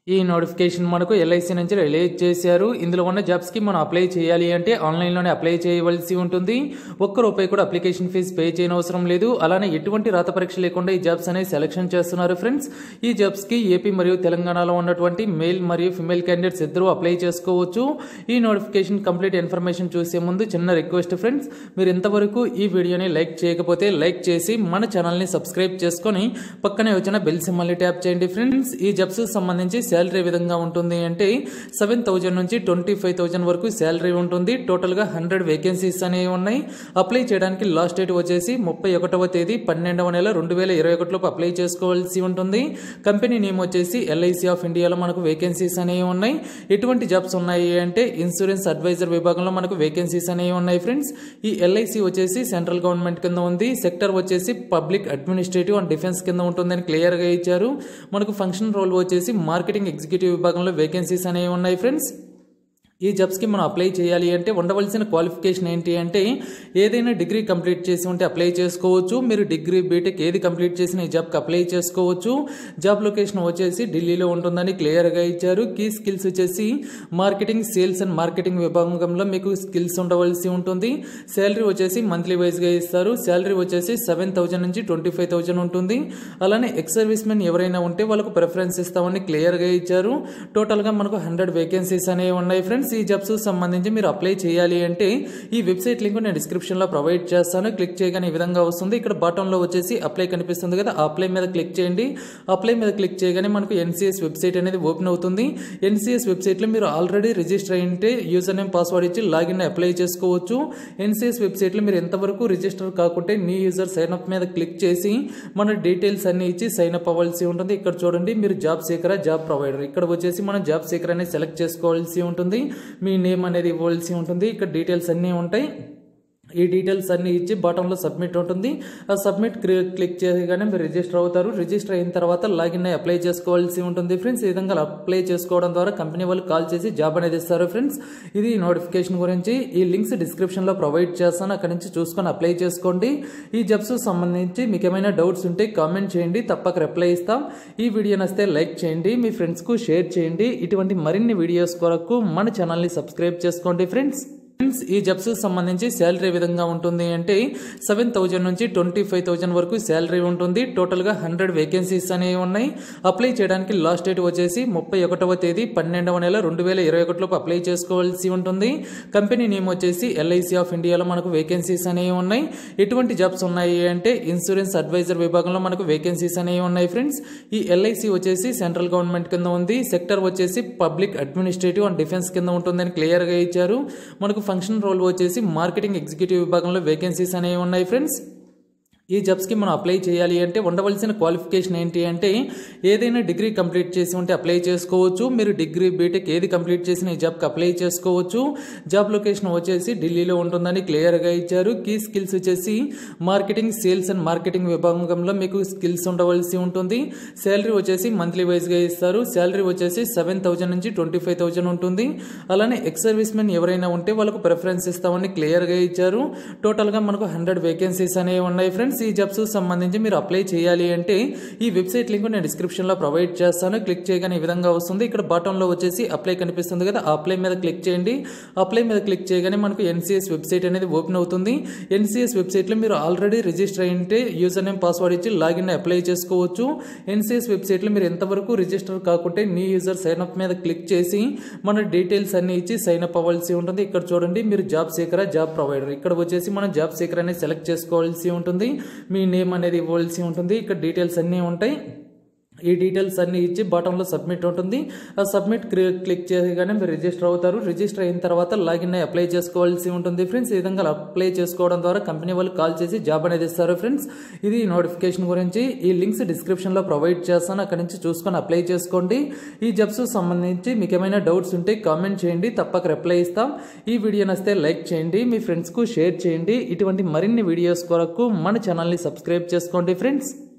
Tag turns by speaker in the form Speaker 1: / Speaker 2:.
Speaker 1: ఈ నోటిఫికేషన్ మనకు ఎల్ఐసి నుంచి రిలీజ్ చేశారు ఇందులో ఉన్న జాబ్స్కి మనం అప్లై చేయాలి అంటే ఆన్లైన్లోనే అప్లై చేయవలసి ఉంటుంది ఒక్క రూపాయి కూడా అప్లికేషన్ ఫీజు పే చేయని అవసరం లేదు అలానే ఎటువంటి రాత పరీక్ష లేకుండా ఈ జాబ్స్ అనేవి సెలెక్షన్ చేస్తున్నారు ఫ్రెండ్స్ ఈ జాబ్స్కి ఏపీ మరియు తెలంగాణలో ఉన్నటువంటి మేల్ మరియు ఫిమేల్ క్యాండిడేట్స్ ఇద్దరు అప్లై చేసుకోవచ్చు ఈ నోటిఫికేషన్ కంప్లీట్ ఇన్ఫర్మేషన్ చూసే ముందు చిన్న రిక్వెస్ట్ ఫ్రెండ్స్ మీరు ఇంతవరకు ఈ వీడియోని లైక్ చేయకపోతే లైక్ చేసి మన ఛానల్ని సబ్స్క్రైబ్ చేసుకొని పక్కనే వచ్చిన బెల్ సింబల్ని ట్యాప్ చేయండి ఫ్రెండ్స్ ఈ జాబ్స్ సంబంధించి శాలరీ ఏ విధంగా ఉంటుంది అంటే సెవెన్ థౌజండ్ నుంచి ట్వంటీ ఫైవ్ థౌజండ్ వరకు శాలరీ ఉంటుంది టోటల్గా హండ్రెడ్ వేకెన్సీస్ అనేవి ఉన్నాయి అప్లై చేయడానికి లాస్ట్ డేట్ వచ్చేసి ముప్పై ఒకటవ తేదీ పన్నెండవ నెల రెండు వేల ఇరవై ఒకటిలోపు అప్లై చేసుకోవాల్సి ఉంటుంది కంపెనీ నేమ్ వచ్చేసి ఎల్ఐసి ఆఫ్ ఇండియాలో మనకు వేకెన్సీస్ అనేవి ఉన్నాయి ఎటువంటి జాబ్స్ ఉన్నాయి అంటే ఇన్సూరెన్స్ అడ్వైజర్ విభాగంలో మనకు వేకెన్సీస్ అనేవి ఉన్నాయి ఫ్రెండ్స్ ఈ ఎల్ఐసి వచ్చేసి సెంట్రల్ గవర్నమెంట్ కింద ఉంది సెక్టర్ వచ్చేసి పబ్లిక్ అడ్మినిస్ట్రేటివ్ అండ్ డిఫెన్స్ కింద ఉంటుందని క్లియర్గా ఇచ్చారు మనకు ఫంక్షన్ రోల్ వచ్చేసి మార్కెటింగ్ ఎగ్జిక్యూటివ్ విభాగంలో వేకెన్సీస్ అనేవి ఉన్నాయి ఫ్రెండ్స్ ఈ జాబ్స్కి మనం అప్లై చేయాలి అంటే ఉండవలసిన క్వాలిఫికేషన్ ఏంటి అంటే ఏదైనా డిగ్రీ కంప్లీట్ చేసి ఉంటే అప్లై చేసుకోవచ్చు మీరు డిగ్రీ బీటెక్ ఏది కంప్లీట్ చేసిన ఈ జాబ్కి అప్లై చేసుకోవచ్చు జాబ్ లొకేషన్ వచ్చేసి ఢిల్లీలో ఉంటుందని క్లియర్గా ఇచ్చారు కీ స్కిల్స్ వచ్చేసి మార్కెటింగ్ సేల్స్ అండ్ మార్కెటింగ్ విభాగంలో మీకు స్కిల్స్ ఉండవలసి ఉంటుంది శాలరీ వచ్చేసి మంత్లీ వైజ్గా ఇస్తారు శాలరీ వచ్చేసి సెవెన్ థౌజండ్ నుంచి ట్వంటీ ఫైవ్ థౌజండ్ ఉంటుంది అలానే ఎక్స్ సర్వీస్ మెన్ ఎవరైనా ఉంటే వాళ్ళకు ప్రిఫరెన్స్ ఇస్తామని క్లియర్గా ఇచ్చారు టోటల్గా మనకు హండ్రెడ్ వేకెన్సీస్ అనేవి ఉన్నాయి ఫ్రెండ్స్ ఈ జాబ్స్ సంబంధించి మీరు అప్లై చేయాలి అంటే ఈ వెబ్సైట్ లింక్ నేను డిస్క్రిప్షన్లో ప్రొవైడ్ చేస్తాను క్లిక్ చేయగానే ఈ విధంగా వస్తుంది ఇక్కడ బాటంలో వచ్చేసి అప్లై కనిపిస్తుంది కదా ఆ అప్లై మీద క్లిక్ చేయండి అప్లై మీద క్లిక్ చేయగానే మనకు ఎన్సీఎస్ వెబ్సైట్ అనేది ఓపెన్ అవుతుంది ఎన్సీఎస్ వెబ్సైట్లో మీరు ఆల్రెడీ రిజిస్టర్ అయింటే యూజర్ నేమ్ పాస్వర్డ్ ఇచ్చి లాగిన్ అప్లై చేసుకోవచ్చు ఎన్సీఎస్ వెబ్సైట్లో మీరు ఎంతవరకు రిజిస్టర్ కాకుంటే నీ యూజర్ సైన్ అప్ మీద క్లిక్ చేసి మన డీటెయిల్స్ అన్ని ఇచ్చి సైన్ అప్ అవ్వాల్సి ఉంటుంది ఇక్కడ చూడండి మీరు జాబ్ సీకరా జాబ్ ప్రొవైడర్ ఇక్కడ వచ్చేసి మనం జాబ్ సీకర్ అనేది సెలెక్ట్ చేసుకోవాల్సి ఉంటుంది మీ నేమ్ అనేది ఇవ్వాల్సి ఉంటుంది ఇక్కడ డీటెయిల్స్ అన్నీ ఉంటాయి ఈ డీటెయిల్స్ అన్ని ఇచ్చి బాటంలో సబ్మిట్ ఉంటుంది ఆ సబ్మిట్ క్లిక్ చేయగానే మీరు రిజిస్టర్ అవుతారు రిజిస్టర్ అయిన తర్వాత లాగిన్ అయ్యి అప్లై చేసుకోవాల్సి ఉంటుంది ఫ్రెండ్స్ ఈ విధంగా అప్లై చేసుకోవడం ద్వారా కంపెనీ వాళ్ళు కాల్ చేసి జాబ్ అనేది ఇస్తారు ఫ్రెండ్స్ ఇది నోటిఫికేషన్ గురించి ఈ లింక్స్ డిస్క్రిప్షన్లో ప్రొవైడ్ చేస్తాను అక్కడ నుంచి చూసుకొని అప్లై చేసుకోండి ఈ జాబ్స్ సంబంధించి మీకు ఏమైనా డౌట్స్ ఉంటే కామెంట్ చేయండి తప్పక రిప్లై ఇస్తాం ఈ వీడియో నచ్చితే లైక్ చేయండి మీ ఫ్రెండ్స్కు షేర్ చేయండి ఇటువంటి మరిన్ని వీడియోస్ కొరకు మన ఛానల్ని సబ్స్క్రైబ్ చేసుకోండి ఫ్రెండ్స్ ఫ్రెండ్స్ ఈ జాబ్స్ సంబంధించి శాలరీ ఏ విధంగా ఉంటుంది అంటే సెవెన్ థౌజండ్ నుంచి ట్వంటీ ఫైవ్ థౌజండ్ వరకు శాలరీ ఉంటుంది టోటల్గా హండ్రెడ్ వేకెన్సీస్ అనేవి ఉన్నాయి అప్లై చేయడానికి లాస్ట్ డేట్ వచ్చేసి ముప్పై ఒకటవ తేదీ పన్నెండవ నెల రెండు వేల ఇరవై ఒకటిలోపు అప్లై చేసుకోవాల్సి ఉంటుంది కంపెనీ నేమ్ వచ్చేసి ఎల్ఐసి ఆఫ్ ఇండియాలో మనకు వేకెన్సీస్ అనేవి ఉన్నాయి ఎటువంటి జాబ్స్ ఉన్నాయి అంటే ఇన్సూరెన్స్ అడ్వైజర్ విభాగంలో మనకు వేకెన్సీస్ అనేవి ఉన్నాయి ఫ్రెండ్స్ ఈ ఎల్ఐసి వచ్చేసి సెంట్రల్ గవర్నమెంట్ కింద ఉంది సెక్టర్ వచ్చేసి పబ్లిక్ అడ్మినిస్ట్రేటివ్ అండ్ డిఫెన్స్ కింద ఉంటుందని క్లియర్గా ఇచ్చారు మనకు ఫంక్షన్ రోల్ వచ్చేసి మార్కెటింగ్ ఎగ్జిక్యూటివ్ విభాగంలో వేకెన్సీస్ అనేవి ఉన్నాయి ఫ్రెండ్స్ ఈ జాబ్స్కి మనం అప్లై చేయాలి అంటే ఉండవలసిన క్వాలిఫికేషన్ ఏంటి అంటే ఏదైనా డిగ్రీ కంప్లీట్ చేసి ఉంటే అప్లై చేసుకోవచ్చు మీరు డిగ్రీ బీటెక్ ఏది కంప్లీట్ చేసిన ఈ జాబ్కి అప్లై చేసుకోవచ్చు జాబ్ లొకేషన్ వచ్చేసి ఢిల్లీలో ఉంటుందని క్లియర్గా ఇచ్చారు కీ స్కిల్స్ వచ్చేసి మార్కెటింగ్ సేల్స్ అండ్ మార్కెటింగ్ విభాగంలో మీకు స్కిల్స్ ఉండవలసి ఉంటుంది శాలరీ వచ్చేసి మంత్లీ వైజ్గా ఇస్తారు శాలరీ వచ్చేసి సెవెన్ థౌజండ్ నుంచి ట్వంటీ ఫైవ్ థౌజండ్ ఉంటుంది అలానే ఎక్స్ సర్వీస్ మెన్ ఎవరైనా ఉంటే వాళ్ళకు ప్రిఫరెన్స్ ఇస్తామని క్లియర్గా ఇచ్చారు టోటల్గా మనకు హండ్రెడ్ వేకెన్సీస్ అనేవి ఉన్నాయి ఫ్రెండ్స్ ఈ జాబ్స్ సంబంధించి మీరు అప్లై చేయాలి అంటే ఈ వెబ్సైట్ లింక్ నేను డిస్క్రిప్షన్లో ప్రొవైడ్ చేస్తాను క్లిక్ చేయగానే ఈ విధంగా వస్తుంది ఇక్కడ బాటంలో వచ్చేసి అప్లై కనిపిస్తుంది కదా ఆ అప్లై మీద క్లిక్ చేయండి అప్లై మీద క్లిక్ చేయగానే మనకు ఎన్సీఎస్ వెబ్సైట్ అనేది ఓపెన్ అవుతుంది ఎన్సీఎస్ వెబ్సైట్లో మీరు ఆల్రెడీ రిజిస్టర్ అయింటే యూజర్ నేమ్ పాస్వర్డ్ ఇచ్చి లాగిన్ అప్లై చేసుకోవచ్చు ఎన్సీఎస్ వెబ్సైట్లో మీరు ఎంతవరకు రిజిస్టర్ కాకుంటే నీ యూజర్ సైన్ అప్ మీద క్లిక్ చేసి మన డీటెయిల్స్ అన్ని ఇచ్చి సైన్ అప్ అవ్వాల్సి ఉంటుంది ఇక్కడ చూడండి మీరు జాబ్ సీకరా జాబ్ ప్రొవైడర్ ఇక్కడ వచ్చేసి మనం జాబ్ సీకర్ అనేది సెలెక్ట్ చేసుకోవాల్సి ఉంటుంది మీ నేమ్ అనేది ఇవ్వాల్సి ఉంటుంది ఇక్కడ డీటెయిల్స్ అన్నీ ఉంటాయి ఈ డీటెయిల్స్ అన్ని ఇచ్చి బాటంలో సబ్మిట్ ఉంటుంది ఆ సబ్మిట్ క్లిక్ చేయగానే మీరు రిజిస్టర్ అవుతారు రిజిస్టర్ అయిన తర్వాత లాగిన్ అయ్యి అప్లై చేసుకోవాల్సి ఉంటుంది ఫ్రెండ్స్ ఈ విధంగా అప్లై చేసుకోవడం ద్వారా కంపెనీ వాళ్ళు కాల్ చేసి జాబ్ అనేది ఇస్తారు ఫ్రెండ్స్ ఇది నోటిఫికేషన్ గురించి ఈ లింక్స్ డిస్క్రిప్షన్లో ప్రొవైడ్ చేస్తాను అక్కడ నుంచి చూసుకొని అప్లై చేసుకోండి ఈ జాబ్స్ సంబంధించి మీకు ఏమైనా డౌట్స్ ఉంటే కామెంట్ చేయండి తప్పక రిప్లై ఇస్తాం ఈ వీడియో నచ్చితే లైక్ చేయండి మీ ఫ్రెండ్స్కు షేర్ చేయండి ఇటువంటి మరిన్ని వీడియోస్ కొరకు మన ఛానల్ని సబ్స్క్రైబ్ చేసుకోండి ఫ్రెండ్స్